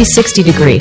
360 degree.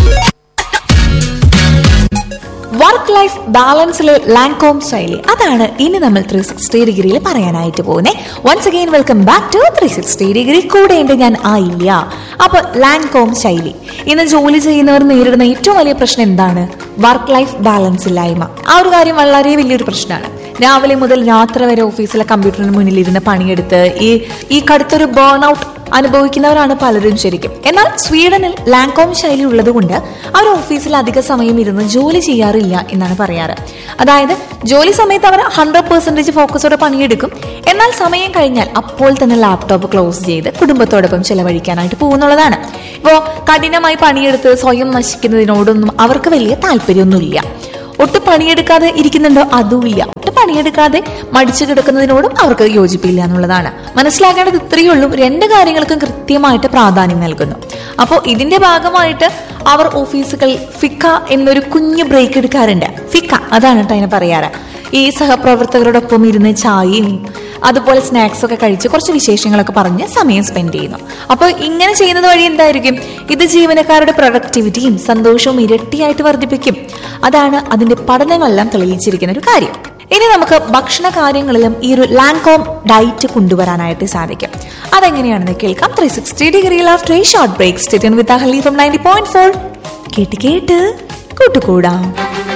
Work life ബാലൻസിലെ ലാങ്കോം ശൈലി അതാണ് ഇനി നമ്മൾ ത്രീ സിക്സ്റ്റി ഡിഗ്രിയിൽ പറയാനായിട്ട് പോകുന്നത് once again welcome back to three sixty degree കൂടെ ഉണ്ട് ഞാൻ ആയില്ല അപ്പൊ ലാങ്കോം ശൈലി ഇന്ന് ജോലി ചെയ്യുന്നവർ നേരിടുന്ന ഏറ്റവും വലിയ പ്രശ്നം എന്താണ് വർക്ക് ലൈഫ് ബാലൻസ് ഇല്ലായ്മ ആ ഒരു കാര്യം വളരെ വലിയൊരു പ്രശ്നമാണ് രാവിലെ മുതൽ രാത്രി വരെ ഓഫീസിലെ കമ്പ്യൂട്ടറിന് മുന്നിൽ ഇരുന്ന് പണിയെടുത്ത് ഈ ഈ കടുത്തൊരു ബേൺ ഔട്ട് അനുഭവിക്കുന്നവരാണ് പലരും ശരിക്കും എന്നാൽ സ്വീഡനിൽ ലാങ്കോം ശൈലി ഉള്ളതുകൊണ്ട് അവർ ഓഫീസിൽ അധിക സമയം ഇരുന്ന് ജോലി ചെയ്യാറില്ല എന്നാണ് പറയാറ് അതായത് ജോലി സമയത്ത് അവർ ഹൺഡ്രഡ് പെർസെന്റേജ് ഫോക്കസോടെ പണിയെടുക്കും എന്നാൽ സമയം കഴിഞ്ഞാൽ അപ്പോൾ തന്നെ ലാപ്ടോപ്പ് ക്ലോസ് ചെയ്ത് കുടുംബത്തോടൊപ്പം ചെലവഴിക്കാനായിട്ട് പോകുന്നുള്ളതാണ് ഇപ്പോൾ കഠിനമായി പണിയെടുത്ത് സ്വയം നശിക്കുന്നതിനോടൊന്നും അവർക്ക് വലിയ താല്പര്യമൊന്നുമില്ല ഒട്ടും പണിയെടുക്കാതെ ഇരിക്കുന്നുണ്ടോ അതുമില്ല ഒട്ടും പണിയെടുക്കാതെ മടിച്ചു കിടക്കുന്നതിനോടും അവർക്ക് യോജിപ്പില്ല എന്നുള്ളതാണ് മനസ്സിലാക്കേണ്ടത് ഇത്രയേ ഉള്ളൂ രണ്ട് കാര്യങ്ങൾക്കും കൃത്യമായിട്ട് പ്രാധാന്യം നൽകുന്നു അപ്പോൾ ഇതിന്റെ ഭാഗമായിട്ട് അവർ ഓഫീസുകൾ ഫിക്ക എന്നൊരു കുഞ്ഞു ബ്രേക്ക് എടുക്കാറുണ്ട് ഫിക്ക അതാണ് കേട്ടോ അതിനെ പറയാറ് ഈ സഹപ്രവർത്തകരോടൊപ്പം ഇരുന്ന് ചായയും അതുപോലെ സ്നാക്സ് ഒക്കെ കഴിച്ച് കുറച്ച് വിശേഷങ്ങളൊക്കെ പറഞ്ഞ് സമയം സ്പെൻഡ് ചെയ്യുന്നു അപ്പോൾ ഇങ്ങനെ ചെയ്യുന്നത് വഴി എന്തായിരിക്കും ഇത് ജീവനക്കാരുടെ പ്രൊഡക്ടിവിറ്റിയും സന്തോഷവും ഇരട്ടിയായിട്ട് വർദ്ധിപ്പിക്കും അതാണ് അതിന്റെ പഠനങ്ങളെല്ലാം തെളിയിച്ചിരിക്കുന്ന ഒരു കാര്യം ഇനി നമുക്ക് ഭക്ഷണ കാര്യങ്ങളിലും ഈ ഒരു ലാൻകോം ഡയറ്റ് കൊണ്ടുവരാനായിട്ട് സാധിക്കും അതെങ്ങനെയാണെന്ന് കേൾക്കാം ത്രീ സിക്സ്റ്റി ഡിഗ്രിയിൽ after a short break state with Ahali from ninety point four കേട്ട് കേട്ട് കൂട്ടുകൂടാം